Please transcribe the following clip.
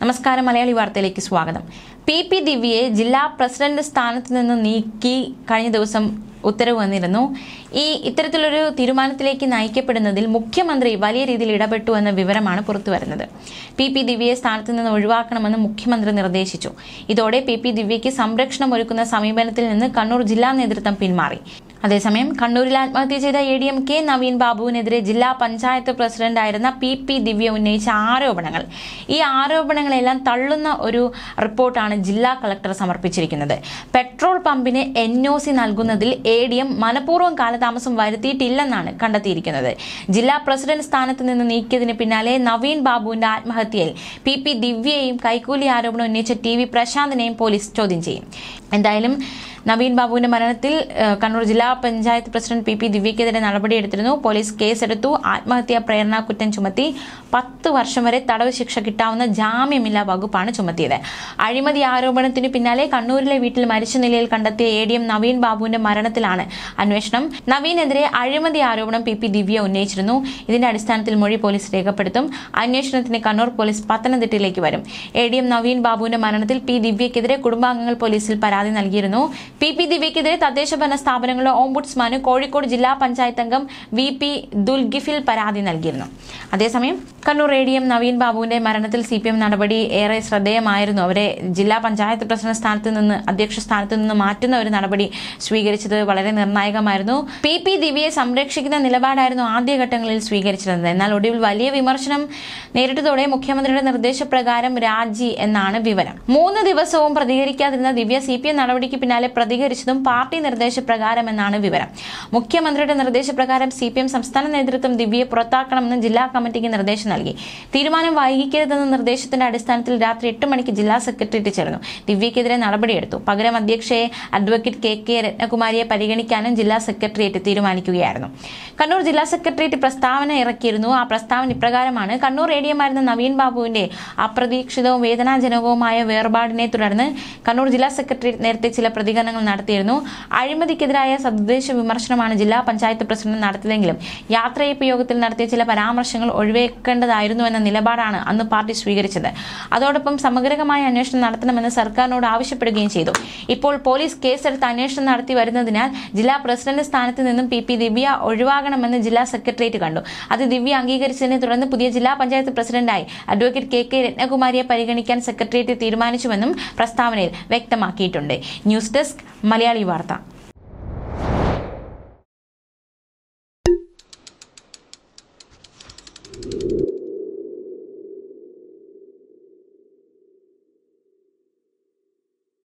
നമസ്കാരം മലയാളി വാർത്തയിലേക്ക് സ്വാഗതം പി പി ദിവ്യയെ ജില്ലാ പ്രസിഡന്റ് സ്ഥാനത്ത് നിന്ന് നീക്കി കഴിഞ്ഞ ദിവസം ഉത്തരവ് വന്നിരുന്നു ഈ ഇത്തരത്തിലൊരു തീരുമാനത്തിലേക്ക് നയിക്കപ്പെടുന്നതിൽ മുഖ്യമന്ത്രി വലിയ രീതിയിൽ ഇടപെട്ടു എന്ന വിവരമാണ് പുറത്തുവരുന്നത് പി പി ദിവ്യയെ സ്ഥാനത്ത് നിന്ന് ഒഴിവാക്കണമെന്ന് മുഖ്യമന്ത്രി നിർദ്ദേശിച്ചു ഇതോടെ പി പി ദിവ്യയ്ക്ക് സംരക്ഷണം ഒരുക്കുന്ന സമീപനത്തിൽ നിന്ന് കണ്ണൂർ ജില്ലാ നേതൃത്വം പിന്മാറി അതേസമയം കണ്ണൂരിൽ ആത്മഹത്യ ചെയ്ത A D M K Naveen ബാബുവിനെതിരെ ജില്ലാ പഞ്ചായത്ത് പ്രസിഡന്റായിരുന്ന പി പി ദിവ്യ ഉന്നയിച്ച ആരോപണങ്ങൾ ഈ ആരോപണങ്ങളെല്ലാം തള്ളുന്ന ഒരു റിപ്പോർട്ടാണ് ജില്ലാ കളക്ടർ സമർപ്പിച്ചിരിക്കുന്നത് പെട്രോൾ പമ്പിന് എൻ ഒ സി നൽകുന്നതിൽ എ ഡി എം മനഃപൂർവ്വം കാലതാമസം വരുത്തിയിട്ടില്ലെന്നാണ് കണ്ടെത്തിയിരിക്കുന്നത് ജില്ലാ പ്രസിഡന്റ് സ്ഥാനത്ത് നിന്ന് നീക്കിയതിന് പിന്നാലെ നവീൻ ബാബുവിന്റെ ആത്മഹത്യയിൽ പി പി ദിവ്യയെയും കൈക്കൂലി ആരോപണം ഉന്നയിച്ച ടി വി പ്രശാന്തിനെയും പോലീസ് ചോദ്യം ചെയ്യും എന്തായാലും നവീൻ ബാബുവിന്റെ മരണത്തിൽ ഏഹ്, കണ്ണൂർ ജില്ലാ പഞ്ചായത്ത് പ്രസിഡന്റ് പി പി ദിവ്യക്കെതിരെ നടപടിയെടുത്തിരുന്നു പോലീസ് കേസെടുത്തു ആത്മഹത്യാ പ്രേരണ കുറ്റം ചുമത്തി പത്ത് വർഷം വരെ തടവ് ശിക്ഷ കിട്ടാവുന്ന ജാമ്യമില്ലാ വകുപ്പാണ് ചുമത്തിയത് അഴിമതി ആരോപണത്തിനു പിന്നാലെ കണ്ണൂരിലെ വീട്ടിൽ മരിച്ച നിലയിൽ കണ്ടെത്തിയ എ ഡി എം നവീൻ ബാബുവിന്റെ മരണത്തിലാണ് അന്വേഷണം നവീനെതിരെ അഴിമതി ആരോപണം പി പി ദിവ്യ ഉന്നയിച്ചിരുന്നു ഇതിന്റെ അടിസ്ഥാനത്തിൽ മൊഴി പോലീസ് രേഖപ്പെടുത്തും അന്വേഷണത്തിന് കണ്ണൂർ പോലീസ് പത്തനംതിട്ടയിലേക്ക് വരും എ ഡി എം നവീൻ ബാബുവിന്റെ മരണത്തിൽ പി ദിവ്യക്കെതിരെ കുടുംബാംഗങ്ങൾ പോലീസിൽ പരാതി നൽകിയിരുന്നു പി പി ദിവ്യക്കെതിരെ തദ്ദേശ ഭരണ സ്ഥാപനങ്ങളുടെ ഓംബുഡ്സ്മാന് കോഴിക്കോട് ജില്ലാ പഞ്ചായത്ത് അംഗം വി പി ദുൽഗിഫിൽ പരാതി നൽകിയിരുന്നു അതേസമയം Kannur A D M Naveen ബാബുവിന്റെ മരണത്തിൽ സി പി എം നടപടി ഏറെ ശ്രദ്ധേയമായിരുന്നു അവരെ ജില്ലാ പഞ്ചായത്ത് പ്രസിഡന്റ് സ്ഥാനത്ത് നിന്ന് അധ്യക്ഷ സ്ഥാനത്ത് നിന്ന് മാറ്റുന്ന ഒരു നടപടി സ്വീകരിച്ചത് വളരെ നിർണായകമായിരുന്നു പി പി ദിവ്യയെ സംരക്ഷിക്കുന്ന നിലപാടായിരുന്നു ആദ്യഘട്ടങ്ങളിൽ സ്വീകരിച്ചിരുന്നത് എന്നാൽ ഒടുവിൽ വലിയ വിമർശനം നേരിട്ടതോടെ മുഖ്യമന്ത്രിയുടെ നിർദ്ദേശപ്രകാരം രാജി എന്നാണ് വിവരം മൂന്ന് ദിവസവും പ്രതികരിക്കാതിരുന്ന ദിവ്യ സി പി എം നടപടിക്ക് പിന്നാലെ പ്രതികരിച്ചതും പാർട്ടി നിർദ്ദേശപ്രകാരം എന്നാണ് വിവരം മുഖ്യമന്ത്രിയുടെ നിർദ്ദേശപ്രകാരം സി പി എം സംസ്ഥാന നേതൃത്വം ദിവ്യയെ പുറത്താക്കണമെന്ന് ജില്ലാ കമ്മിറ്റിക്ക് നിർദ്ദേശം നൽകി തീരുമാനം വൈകിക്കരുതെന്ന നിർദ്ദേശത്തിന്റെ അടിസ്ഥാനത്തിൽ രാത്രി എട്ട് മണിക്ക് ജില്ലാ സെക്രട്ടേറിയറ്റ് ചേർന്നു ദിവ്യക്കെതിരെ നടപടിയെടുത്തു പകരം അധ്യക്ഷയെ അഡ്വക്കേറ്റ് കെ കെ രത്നകുമാരിയെ പരിഗണിക്കാനും ജില്ലാ സെക്രട്ടേറിയറ്റ് തീരുമാനിക്കുകയായിരുന്നു കണ്ണൂർ ജില്ലാ സെക്രട്ടേറിയറ്റ് പ്രസ്താവന ഇറക്കിയിരുന്നു ആ പ്രസ്താവന ഇപ്രകാരമാണ് കണ്ണൂർ എ ഡി എമായിരുന്ന നവീൻ ബാബുവിന്റെ അപ്രതീക്ഷിതവും വേദനാജനകവുമായ വേർപാടിനെ തുടർന്ന് കണ്ണൂർ ജില്ലാ സെക്രട്ടേറിയറ്റ് നേരത്തെ ചില പ്രതികരണങ്ങൾ നടത്തിയിരുന്നു അഴിമതിക്കെതിരായ സദ്ദേശ വിമർശനമാണ് ജില്ലാ പഞ്ചായത്ത് പ്രസിഡന്റ് നടത്തിയതെങ്കിലും യാത്രയപ്പ് യോഗത്തിൽ നടത്തിയ ചില പരാമർശങ്ങൾ ഒഴിവാക്കേണ്ടതായിരുന്നു എന്ന നിലപാടാണ് അന്ന് പാർട്ടി സ്വീകരിച്ചത് അതോടൊപ്പം സമഗ്രമായ അന്വേഷണം നടത്തണമെന്ന് സർക്കാരിനോട് ആവശ്യപ്പെടുകയും ചെയ്തു ഇപ്പോൾ പോലീസ് കേസെടുത്ത് അന്വേഷണം നടത്തി വരുന്നതിനാൽ ജില്ലാ പ്രസിഡന്റ് സ്ഥാനത്ത് നിന്നും പി പി ദിവ്യ ഒഴിവാകണമെന്ന് ജില്ലാ സെക്രട്ടേറിയറ്റ് കണ്ടു അത് ദിവ്യ അംഗീകരിച്ചതിനെ തുടർന്ന് പുതിയ ജില്ലാ പഞ്ചായത്ത് പ്രസിഡന്റായി അഡ്വക്കേറ്റ് കെ കെ രത്നകുമാരിയെ പരിഗണിക്കാൻ സെക്രട്ടേറിയറ്റ് തീരുമാനിച്ചുവെന്നും പ്രസ്താവനയിൽ വ്യക്തമാക്കിയിട്ടുണ്ട് ന്യൂസ് ഡെസ്ക് മലയാളി വാർത്ത